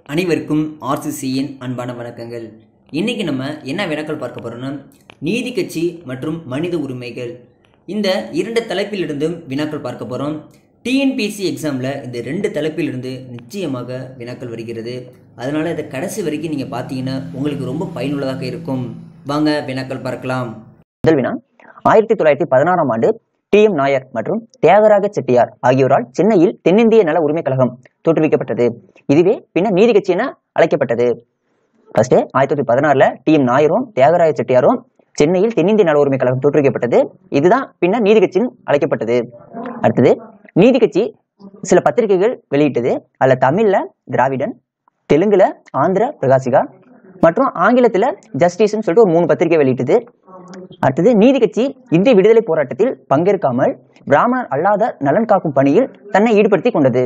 அனைவருக்கும் ஆர்சிசியின் அன்பான வணக்கங்கள் இன்னைக்கு நம்ம என்ன வினாக்கள் பார்க்க போறோம்னா நீதி கட்சி மற்றும் மனித உரிமைகள் இந்த இரண்டு தலைப்பிலிருந்தும் வினாக்கள் பார்க்க போகிறோம் டிஎன்பிஎஸ்சி எக்ஸாமில் இந்த ரெண்டு தலைப்பிலிருந்து நிச்சயமாக வினாக்கள் வருகிறது அதனால் இதை கடைசி வரைக்கும் நீங்கள் பார்த்தீங்கன்னா உங்களுக்கு ரொம்ப பயனுள்ளதாக இருக்கும் வாங்க வினாக்கள் பார்க்கலாம் முதல் வினா ஆயிரத்தி தொள்ளாயிரத்தி பதினாறாம் ஆண்டு டி எம் நாயர் மற்றும் தியாகராஜ செட்டியார் ஆகியோரால் சென்னையில் தென்னிந்திய நல உரிமை கழகம் தோற்றுவிக்கப்பட்டது இதுவே பின்னர் நீதி கட்சி என அழைக்கப்பட்டது ஃபர்ஸ்ட் ஆயிரத்தி தொள்ளாயிரத்தி பதினாறுல டி எம் நாயரும் தியாகராஜ செட்டியாரும் சென்னையில் தென்னிந்திய நல உரிமை கழகம் தோற்றுவிக்கப்பட்டது இதுதான் பின்னர் நீதி கட்சின்னு அழைக்கப்பட்டது அடுத்தது நீதி கட்சி சில பத்திரிகைகள் வெளியிட்டது அதுல தமிழ்ல திராவிடன் தெலுங்குல ஆந்திர பிரகாசிகா மற்றும் ஆங்கிலத்துல ஜஸ்டிஸ்னு சொல்லிட்டு ஒரு மூணு பத்திரிகை வெளியிட்டது அடுத்தது நீதி கட்சி இந்திய விடுதலை போராட்டத்தில் பங்கேற்காமல் பிராமணர் அல்லாத நலன் காக்கும் பணியில் தன்னை ஈடுபடுத்திக் கொண்டது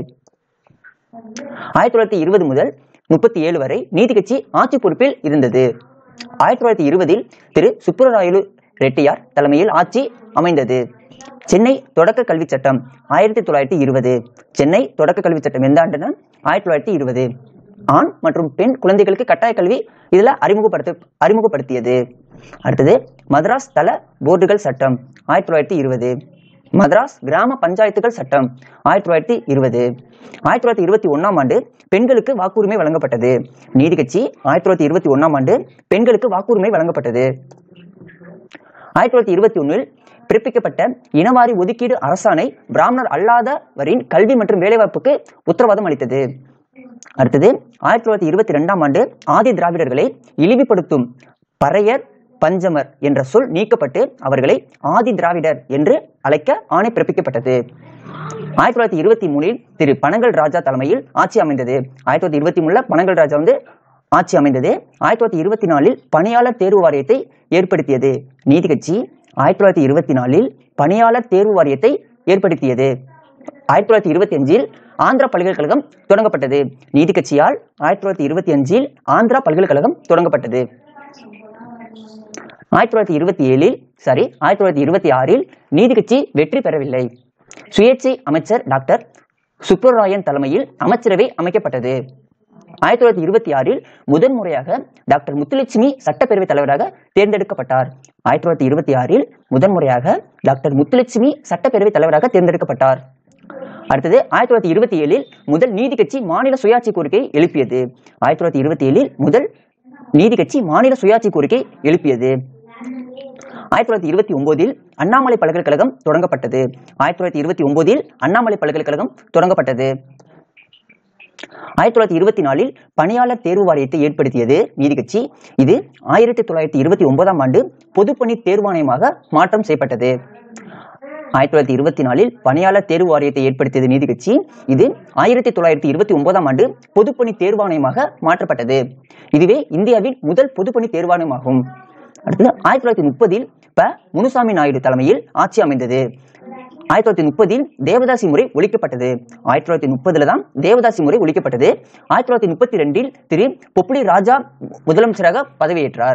ஆயிரத்தி தொள்ளாயிரத்தி இருபது முதல் முப்பத்தி ஏழு வரை நீதி கட்சி ஆட்சி பொறுப்பில் இருந்தது ஆயிரத்தி தொள்ளாயிரத்தி இருபதில் திரு சுப்புரராயலு ரெட்டியார் தலைமையில் ஆட்சி அமைந்தது சென்னை தொடக்க கல்வி சட்டம் ஆயிரத்தி தொள்ளாயிரத்தி இருபது சென்னை தொடக்க கல்வி சட்டம் எந்த ஆண்டுனா ஆயிரத்தி தொள்ளாயிரத்தி இருபது ஆண் மற்றும் பெண் குழந்தைகளுக்கு கட்டாய கல்வி இதுல அறிமுகப்படுத்த அறிமுகப்படுத்தியது அடுத்தது மദ്രാஸ் தல போர்டுகள் சட்டம் ஆயிரத்தி தொள்ளாயிரத்தி இருபது மദ്രാஸ் கிராம பஞ்சாயத்துகள் சட்டம் ஆயிரத்தி தொள்ளாயிரத்தி இருபது ஆயிரத்தி தொள்ளாயிரத்தி இருபத்தி ஒன்னாம் ஆண்டு பெண்களுக்கு வாக்குரிமை வழங்கப்பட்டது நீதி கட்சி ஆயிரத்தி தொள்ளாயிரத்தி இருபத்தி ஒன்னாம் ஆண்டு பெண்களுக்கு வாக்குரிமை வழங்கப்பட்டது ஆயிரத்தி தொள்ளாயிரத்தி இருபத்தி ஒன்னில் பிறப்பிக்கப்பட்ட இனவாரி ஒதுக்கீடு அரசாணை பிராமணர் அல்லாதவரின் கல்வி மற்றும் வேலைவாய்ப்புக்கு உத்தரவாதம் அளித்தது அடுத்தது ஆயிரத்தி தொள்ளாயிரத்தி இருபத்தி ரெண்டாம் ஆண்டு ஆதி திராவிடர்களை இழிவுபடுத்தும் பறையர் பஞ்சமர் என்ற சொல் நீக்கப்பட்டு அவர்களை ஆதி திராவிடர் என்று அழைக்க ஆணை பிறப்பிக்கப்பட்டது ஆயிரத்தி தொள்ளாயிரத்தி இருபத்தி மூணில் திரு பனங்கல் ராஜா தலைமையில் ஆட்சி அமைந்தது ஆயிரத்தி தொள்ளாயிரத்தி இருபத்தி மூணுல பனங்கல் ராஜா வந்து ஆட்சி அமைந்தது ஆயிரத்தி தொள்ளாயிரத்தி இருபத்தி நாலில் பணியாளர் தேர்வு வாரியத்தை ஏற்படுத்தியது நீதி கட்சி ஆயிரத்தி தொள்ளாயிரத்தி இருபத்தி நாலில் பணியாளர் தேர்வு வாரியத்தை ஏற்படுத்தியது ஆயிரத்தி தொள்ளாயிரத்தி இருபத்தி அஞ்சில் ஆந்திரா பல்கலைக்கழகம் தொடங்கப்பட்டது நீதி கட்சியால் ஆயிரத்தி தொள்ளாயிரத்தி இருபத்தி அஞ்சில் ஆந்திரா பல்கலைக்கழகம் தொடங்கப்பட்டது ஆயிரத்தி தொள்ளாயிரத்தி இருபத்தி ஏழில் சாரி ஆயிரத்தி தொள்ளாயிரத்தி இருபத்தி ஆறில் நீதி கட்சி வெற்றி பெறவில்லை சுயேட்சை அமைச்சர் டாக்டர் சுப்ரராயன் தலைமையில் அமைச்சரவை அமைக்கப்பட்டது ஆயிரத்தி தொள்ளாயிரத்தி இருபத்தி ஆறில் முதன் முறையாக டாக்டர் முத்துலட்சுமி சட்டப்பேரவைத் தலைவராக தேர்ந்தெடுக்கப்பட்டார் ஆயிரத்தி தொள்ளாயிரத்தி இருபத்தி ஆறில் முதன் முறையாக டாக்டர் முத்துலட்சுமி சட்டப்பேரவைத் தலைவராக தேர்ந்தெடுக்கப்பட்டார் அடுத்தது ஆயிரத்தி தொள்ளாயிரத்தி இருபத்தி ஏழில் முதல் நீதி கட்சி மாநில சுயாட்சி கோரிக்கை எழுப்பியது ஆயிரத்தி தொள்ளாயிரத்தி இருபத்தி ஏழில் முதல் நீதி கட்சி மாநில சுயாட்சி கோரிக்கை எழுப்பியது ஆயிரத்தி தொள்ளாயிரத்தி இருபத்தி ஒன்பதில் அண்ணாமலை பல்கலைக்கழகம் தொடங்கப்பட்டது ஆயிரத்தி தொள்ளாயிரத்தி இருபத்தி ஒன்பதில் அண்ணாமலை பல்கலைக்கழகம் தொடங்கப்பட்டது ஆயிரத்தி தொள்ளாயிரத்தி இருபத்தி நாலில் பணியாளர் தேர்வு வாரியத்தை ஏற்படுத்தியது நீதி கட்சி இது ஆயிரத்தி தொள்ளாயிரத்தி இருபத்தி ஒன்பதாம் ஆண்டு பொதுப்பணி தேர்வாணையமாக மாற்றம் செய்யப்பட்டது ஆயிரத்தி தொள்ளாயிரத்தி இருபத்தி நாலில் பணியாளர் தேர்வு வாரியத்தை ஏற்படுத்தியது நீதி கட்சி இது ஆயிரத்தி தொள்ளாயிரத்தி இருபத்தி ஒன்பதாம் ஆண்டு பொதுப்பணி தேர்வாணையமாக மாற்றப்பட்டது இதுவே இந்தியாவின் முதல் பொதுப்பணி தேர்வாணையமாகும் அடுத்தது ஆயிரத்தி தொள்ளாயிரத்தி முப்பதில் ப முனுசாமி நாயுடு தலைமையில் ஆட்சி அமைந்தது ஆயிரத்தி தொள்ளாயிரத்தி முப்பதில் தேவதாசி முறை ஒழிக்கப்பட்டது ஆயிரத்தி தொள்ளாயிரத்தி முப்பதுல தான் தேவதாசி முறை ஒழிக்கப்பட்டது ஆயிரத்தி தொள்ளாயிரத்தி முப்பத்தி ரெண்டில் திரு பொப்புளி ராஜா முதலமைச்சராக பதவியேற்றார்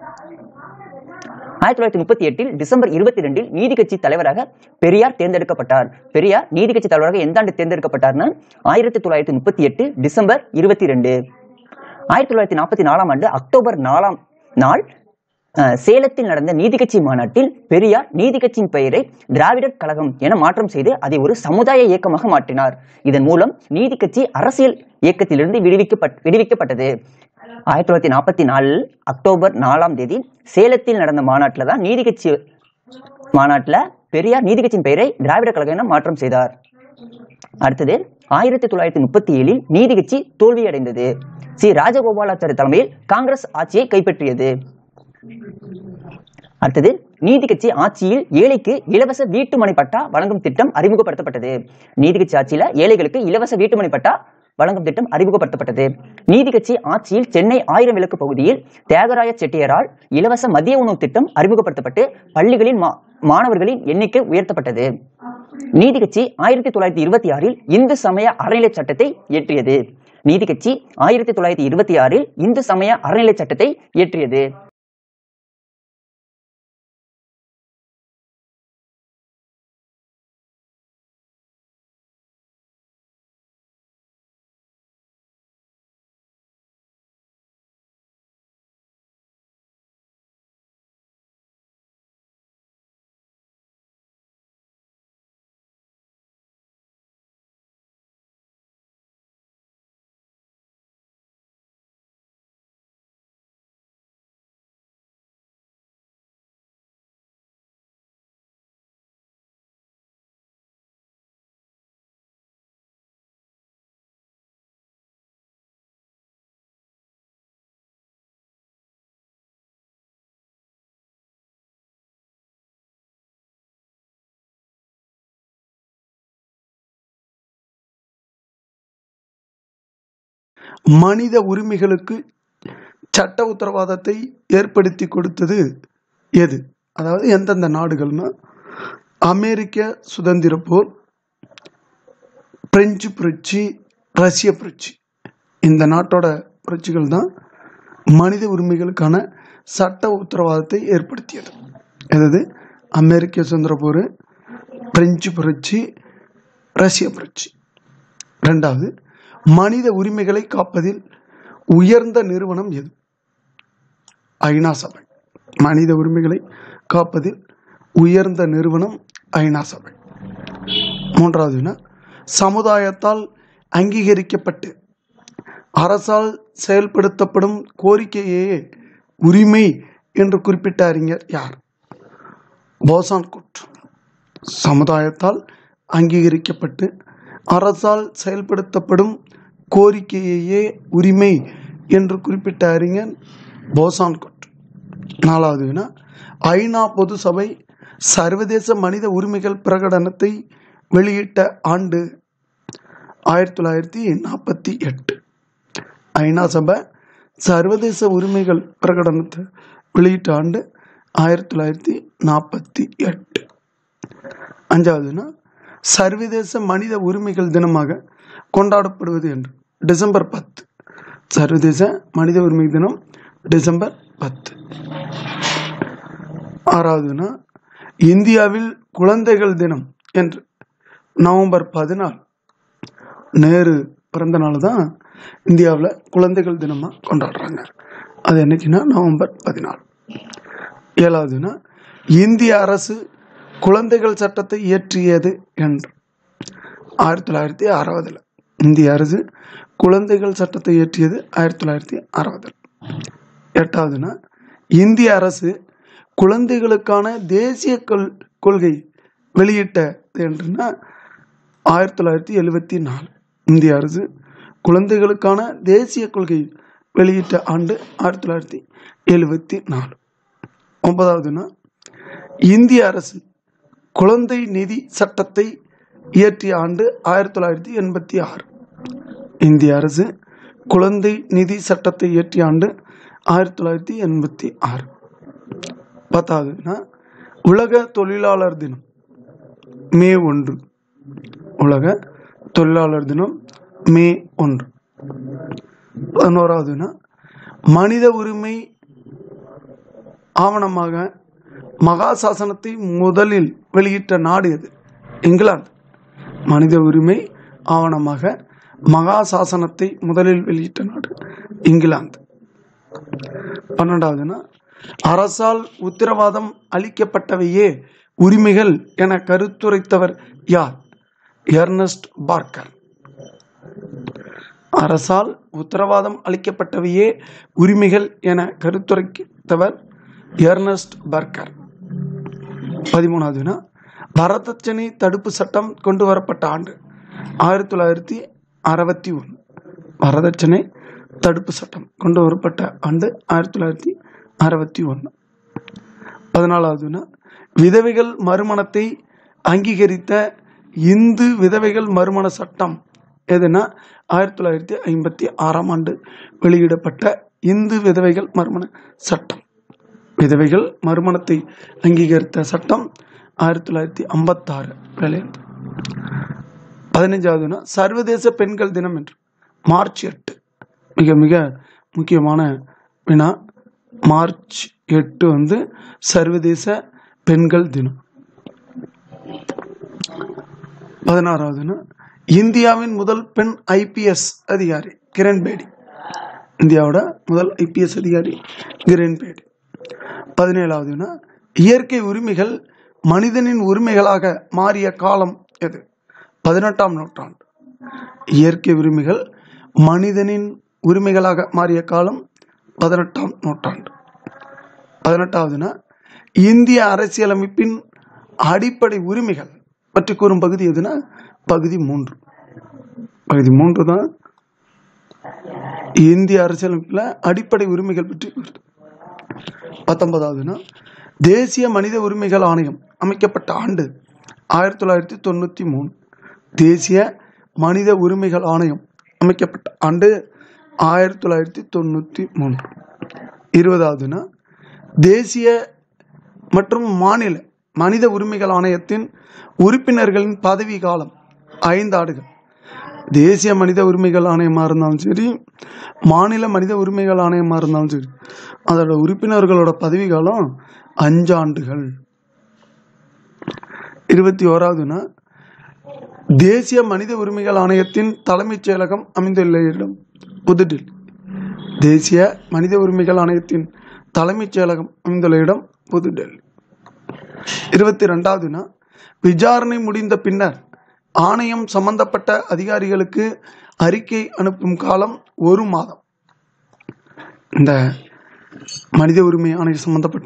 ஆயிரத்தி தொள்ளாயிரத்தி முப்பத்தி எட்டில் டிசம்பர் இருபத்தி ரெண்டில் நீதி கட்சி தலைவராக பெரியார் தேர்ந்தெடுக்கப்பட்டார் பெரியார் நீதி கட்சி தலைவராக எந்த ஆண்டு தேர்ந்தெடுக்கப்பட்டார்னா ஆயிரத்தி தொள்ளாயிரத்தி முப்பத்தி எட்டு டிசம்பர் இருபத்தி ரெண்டு ஆயிரத்தி தொள்ளாயிரத்தி நாற்பத்தி நாலாம் ஆண்டு அக்டோபர் நாலாம் நாள் அஹ், சேலத்தில் நடந்த நீதி கட்சி மாநாட்டில் பெரியார் நீதி கட்சியின் பெயரை திராவிடர் கழகம் என மாற்றம் செய்து அதை ஒரு சமுதாய இயக்கமாக மாற்றினார் இதன் மூலம் நீதி கட்சி அரசியல் இயக்கத்திலிருந்து விடுவிக்கப்பட் விடுவிக்கப்பட்டது ஆயிரத்தி தொள்ளாயிரத்தி நாற்பத்தி நாலில் அக்டோபர் நாலாம் தேதி சேலத்தில் நடந்த மாநாட்டில் தான் நீதி கட்சி மாநாட்டில் பெரியார் நீதி கட்சியின் பெயரை திராவிடர் கழகம் என மாற்றம் செய்தார் அடுத்தது ஆயிரத்தி தொள்ளாயிரத்தி முப்பத்தி ஏழில் நீதி கட்சி தோல்வியடைந்தது சி ராஜகோபாலாச்சாரி தலைமையில் காங்கிரஸ் ஆட்சியை கைப்பற்றியது அடுத்தது நீதி கட்சி ஆட்சியில் ஏழைக்கு இலவச வீட்டுமனை பட்டா வழங்கும் திட்டம் அறிமுகப்படுத்தப்பட்டது நீதி கட்சி ஆட்சியில ஏழைகளுக்கு இலவச வீட்டுமனை பட்டா வழங்கும் திட்டம் அறிமுகப்படுத்தப்பட்டது நீதி கட்சி ஆட்சியில் சென்னை ஆயிரம் விளக்கு பகுதியில் தியாகராய செட்டியரால் இலவச மதிய உணவு திட்டம் அறிமுகப்படுத்தப்பட்டு பள்ளிகளின் மா- மாணவர்களின் எண்ணிக்கை உயர்த்தப்பட்டது நீதி கட்சி ஆயிரத்தி தொள்ளாயிரத்தி இருபத்தி ஆறில் இந்து சமய அறநிலை சட்டத்தை இயற்றியது நீதி கட்சி ஆயிரத்தி தொள்ளாயிரத்தி இருபத்தி ஆறில் இந்து சமய அறநிலை சட்டத்தை இயற்றியது மனித உரிமைகளுக்கு சட்ட உத்தரவாதத்தை ஏற்படுத்தி கொடுத்தது எது அதாவது எந்தெந்த நாடுகள்னா அமெரிக்க சுதந்திர போர் பிரெஞ்சு புரட்சி ரஷ்ய புரட்சி இந்த நாட்டோட புரட்சிகள் தான் மனித உரிமைகளுக்கான சட்ட உத்தரவாதத்தை ஏற்படுத்தியது அதாவது அமெரிக்க சுதந்திர போர் பிரெஞ்சு புரட்சி ரஷ்ய புரட்சி ரெண்டாவது மனித உரிமைகளை காப்பதில் உயர்ந்த நிறுவனம் எது ஐநா சபை மனித உரிமைகளை காப்பதில் உயர்ந்த நிறுவனம் ஐநா சபை மூன்றாவது வினா, சமுதாயத்தால் அங்கீகரிக்கப்பட்டு அரசால் செயல்படுத்தப்படும் கோரிக்கையே உரிமை என்று குறிப்பிட்ட அறிஞர் யார் போசான் குட் சமுதாயத்தால் அங்கீகரிக்கப்பட்டு அரசால் செயல்படுத்தப்படும் கோரிக்கையே உரிமை என்று குறிப்பிட்ட அறிஞர் போசான் குட் நாலாவது வினா ஐநா பொது சபை சர்வதேச மனித உரிமைகள் பிரகடனத்தை வெளியிட்ட ஆண்டு ஆயிரத்தி தொள்ளாயிரத்தி நாற்பத்தி எட்டு ஐநா சபை சர்வதேச உரிமைகள் பிரகடனத்தை வெளியிட்ட ஆண்டு ஆயிரத்தி தொள்ளாயிரத்தி நாற்பத்தி எட்டு அஞ்சாவதுனா சர்வதேச மனித உரிமைகள் தினமாக கொண்டாடப்படுவது என்று டிசம்பர் பத்து சர்வதேச மனித உரிமை தினம் டிசம்பர் பத்து ஆறாவதுனா இந்தியாவில் குழந்தைகள் தினம் என்று நவம்பர் பதினாலு நேரு பிறந்த நாள் தான் இந்தியாவில் குழந்தைகள் தினமாக கொண்டாடுறாங்க அது என்னைக்குன்னா நவம்பர் பதினாலு ஏழாவதுனா இந்திய அரசு குழந்தைகள் சட்டத்தை இயற்றியது என்று ஆயிரத்தி தொள்ளாயிரத்தி அறுபதில் இந்திய அரசு குழந்தைகள் சட்டத்தை இயற்றியது ஆயிரத்தி தொள்ளாயிரத்தி அறுபதில் எட்டாவதுனா இந்திய அரசு குழந்தைகளுக்கான தேசிய கொள் கொள்கை வெளியிட்டது என்றுன்னா ஆயிரத்தி தொள்ளாயிரத்தி எழுபத்தி நாலு இந்திய அரசு குழந்தைகளுக்கான தேசிய கொள்கை வெளியிட்ட ஆண்டு ஆயிரத்தி தொள்ளாயிரத்தி எழுபத்தி நாலு ஒன்பதாவதுனா இந்திய அரசு குழந்தை நிதி சட்டத்தை இயற்றிய ஆண்டு ஆயிரத்தி தொள்ளாயிரத்தி எண்பத்தி ஆறு இந்திய அரசு குழந்தை நிதி சட்டத்தை இயற்றிய ஆண்டு ஆயிரத்தி தொள்ளாயிரத்தி எண்பத்தி ஆறு பத்தாவதுனா உலக தொழிலாளர் தினம் மே ஒன்று உலக தொழிலாளர் தினம் மே ஒன்று பதினோராவதுனா மனித உரிமை ஆவணமாக மகாசாசனத்தை முதலில் வெளியிட்ட நாடு எது இங்கிலாந்து மனித உரிமை ஆவணமாக மகாசாசனத்தை முதலில் வெளியிட்ட நாடு இங்கிலாந்து பன்னெண்டாவதுனா அரசால் உத்தரவாதம் அளிக்கப்பட்டவையே உரிமைகள் என கருத்துரைத்தவர் யார் எர்னஸ்ட் பார்க்கர் அரசால் உத்தரவாதம் அளிக்கப்பட்டவையே உரிமைகள் என கருத்துரைத்தவர் எர்னஸ்ட் பர்கர் பதிமூணாவதுனா வரதட்சணை தடுப்பு சட்டம் கொண்டு வரப்பட்ட ஆண்டு ஆயிரத்தி தொள்ளாயிரத்தி அறுபத்தி ஒன்று வரதட்சணை தடுப்பு சட்டம் கொண்டு வரப்பட்ட ஆண்டு ஆயிரத்தி தொள்ளாயிரத்தி அறுபத்தி ஒன்று பதினாலாவதுனா விதவைகள் மறுமணத்தை அங்கீகரித்த இந்து விதவைகள் மறுமண சட்டம் எதுனா ஆயிரத்தி தொள்ளாயிரத்தி ஐம்பத்தி ஆறாம் ஆண்டு வெளியிடப்பட்ட இந்து விதவைகள் மறுமண சட்டம் விதவைகள் மறுமணத்தை அங்கீகரித்த சட்டம் ஆயிரத்தி தொள்ளாயிரத்தி ஐம்பத்தாறு வெளியிட்டு பதினஞ்சாவதுனா சர்வதேச பெண்கள் தினம் என்று மார்ச் எட்டு மிக மிக முக்கியமான வினா மார்ச் எட்டு வந்து சர்வதேச பெண்கள் தினம் பதினாறாவதுனா இந்தியாவின் முதல் பெண் ஐபிஎஸ் அதிகாரி கிரண் பேடி இந்தியாவோட முதல் ஐபிஎஸ் அதிகாரி கிரண் பேடி பதினேழாவதுனா இயற்கை உரிமைகள் மனிதனின் உரிமைகளாக மாறிய காலம் எது பதினெட்டாம் நூற்றாண்டு இயற்கை உரிமைகள் மனிதனின் உரிமைகளாக மாறிய காலம் பதினெட்டாம் நூற்றாண்டு பதினெட்டாவதுனா இந்திய அரசியலமைப்பின் அடிப்படை உரிமைகள் பற்றி கூறும் பகுதி எதுனா பகுதி மூன்று பகுதி மூன்று தான் இந்திய அரசியலமைப்பில் அடிப்படை உரிமைகள் பற்றி கூறுது பத்தொன்பதாவதுனா தேசிய மனித உரிமைகள் ஆணையம் அமைக்கப்பட்ட ஆண்டு ஆயிரத்தி தொள்ளாயிரத்தி தொண்ணூற்றி மூணு தேசிய மனித உரிமைகள் ஆணையம் அமைக்கப்பட்ட ஆண்டு ஆயிரத்தி தொள்ளாயிரத்தி தொண்ணூற்றி மூன்று இருபதாவதுனா தேசிய மற்றும் மாநில மனித உரிமைகள் ஆணையத்தின் உறுப்பினர்களின் பதவி காலம் ஐந்து ஆண்டுகள் தேசிய மனித உரிமைகள் ஆணையமாக இருந்தாலும் சரி மாநில மனித உரிமைகள் ஆணையமாக இருந்தாலும் சரி அதோட உறுப்பினர்களோட பதவி காலம் அஞ்சு ஆண்டுகள் இருபத்தி ஓராவதுனா தேசிய மனித உரிமைகள் ஆணையத்தின் தலைமைச் செயலகம் அமைந்துள்ள இடம் புதுடில்லி தேசிய மனித உரிமைகள் ஆணையத்தின் தலைமைச் செயலகம் அமைந்துள்ள இடம் புதுடெல்லி இருபத்தி ரெண்டாவதுனா விசாரணை முடிந்த பின்னர் ஆணையம் சம்பந்தப்பட்ட அதிகாரிகளுக்கு அறிக்கை அனுப்பும் காலம் ஒரு மாதம் இந்த மனித உரிமை ஆணையம் சம்பந்தப்பட்ட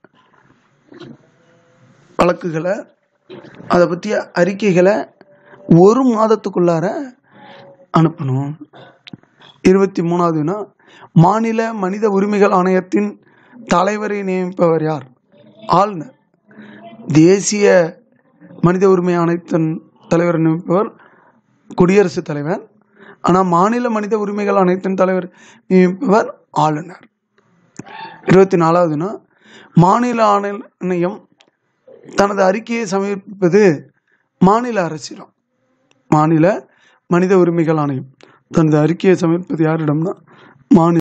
வழக்குகளை அதை பற்றிய அறிக்கைகளை ஒரு மாதத்துக்குள்ளார அனுப்பணும் இருபத்தி மூணாவதுனா மாநில மனித உரிமைகள் ஆணையத்தின் தலைவரை நியமிப்பவர் யார் ஆளுநர் தேசிய மனித உரிமை ஆணையத்தின் தலைவரை நியமிப்பவர் குடியரசுத் தலைவர் ஆனால் மாநில மனித உரிமைகள் ஆணையத்தின் தலைவர் நியமிப்பவர் ஆளுநர் இருபத்தி நாலாவதுனா மாநில ஆணையம் தனது அறிக்கையை சமர்ப்பிப்பது மாநில அரசிடம் மாநில மனித உரிமைகள் ஆணையம் தனது அறிக்கையை சமர்ப்பது யாரிடம்னா மாநில